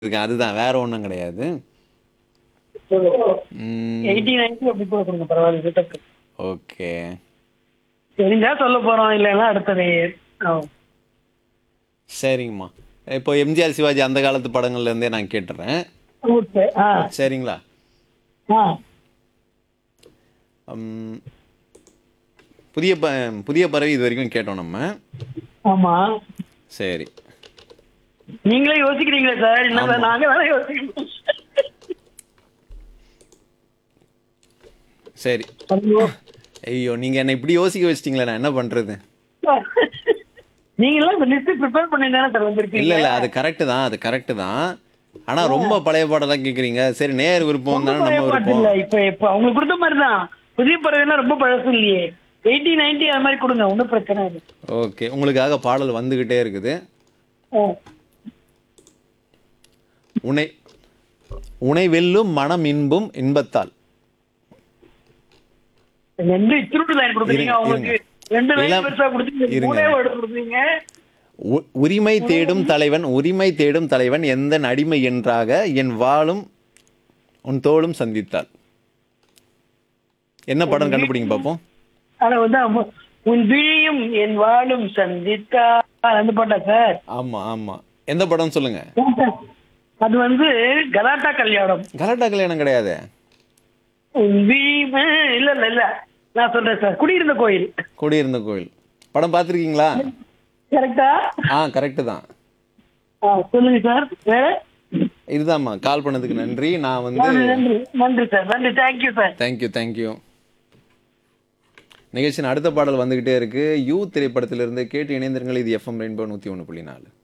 இருக்கேன் அதுதான் வேற ஒன்றும் கிடையாது ம், எயிட்டி நைன்டி அப்படி கூட கொடுங்க பரவாயில்ல கிட்டக்கு ஓகே தெரிஞ்சா சொல்ல போறோம் இல்லைன்னா அடுத்தது ஆ. சரிங்கம்மா இப்போ எம்ஜிஆர் சிவாஜி அந்த காலத்து படங்கள்ல இருந்தே நான் கேட்டுறேன் ஓகே ஆ சரிங்களா ஆ ம், புதிய ப புதிய பறவை இது வரைக்கும் கேட்டோம் நம்ம ஆமா சரி நீங்களே யோசிக்கிறீங்களா சார் என்ன சார் நாங்க தானே யோசிக்கணும் சரி ஐயோ. ஐயோ நீங்க என்ன இப்படி யோசிக்க வச்சிட்டீங்களே நான் என்ன பண்றது நீங்களாம் இந்த லிஸ்ட் ப்ரிப்பேர் பண்ணி தானே சார் வந்திருக்கீங்க இல்ல இல்ல அது கரெக்ட் தான் அது கரெக்ட் தான் ஆனா ரொம்ப பழைய பாடலாம் கேக்குறீங்க சரி நேர் விருப்பம் தானே பழைய நம்ம பாட்டு விருப்பம் இல்ல இப்ப இப்ப அவங்களுக்கு கொடுத்த மாதிரி தான் புதிய பறவைலாம் ரொம்ப பழசு இல்லையே எயிட்டி நைன்டி அது மாதிரி கொடுங்க ஒன்றும் பிரச்சனை இல்லை ஓகே உங்களுக்காக பாடல் வந்துகிட்டே இருக்குது ஆ. உனை உனை வெல்லும் மனம் இன்பும் இன்பத்தால் ரெண்டு இத்திருட்டு லைன் கொடுக்குறீங்க இருங்க, அவங்களுக்கு இருங்க. ரெண்டு லைன் இளம்- பெருசா கொடுத்தீங்க இருங்க. மூணே வேர்டு கொடுத்தீங்க உ- உரிமை தேடும் தலைவன் உரிமை தேடும் தலைவன் எந்த அடிமை என்றாக என் வாளும் உன் தோளும் சந்தித்தாள் என்ன படம் கண்டுபிடிங்க பார்ப்போம் ஆனா வந்து அம்ம- உன் விழியும் என் வாழும் சந்தித்தா அந்த பாட்டா சார் ஆமா ஆமா எந்த படம் சொல்லுங்க அது வந்து கலாட்டா கல்யாணம் கலாட்டா கல்யாணம் கிடையாது உன் விழியும் இல்ல இல்ல இல்ல நான் சொல்றேன் சார் குடியிருந்த கோயில் குடியிருந்த கோயில் படம் பார்த்துருக்கீங்களா கரெக்டா ஆ கரெக்டு தான் ஆ, சொல்லுங்க சார் வேற இதுதாம்மா கால் பண்ணதுக்கு நன்றி நான் வந்து நன்றி நன்றி நன்றி சார் நன்றி தேங்க்யூ சார் தேங்க்யூ தேங்க்யூ நிகழ்ச்சியின் அடுத்த பாடல் வந்துகிட்டே இருக்கு யூ திரைப்படத்திலிருந்து கேட்டு இணைந்திருங்கள் இது எஃப்எம் ரெயின்போ நூற்றி ஒன்று புள்ளி நாலு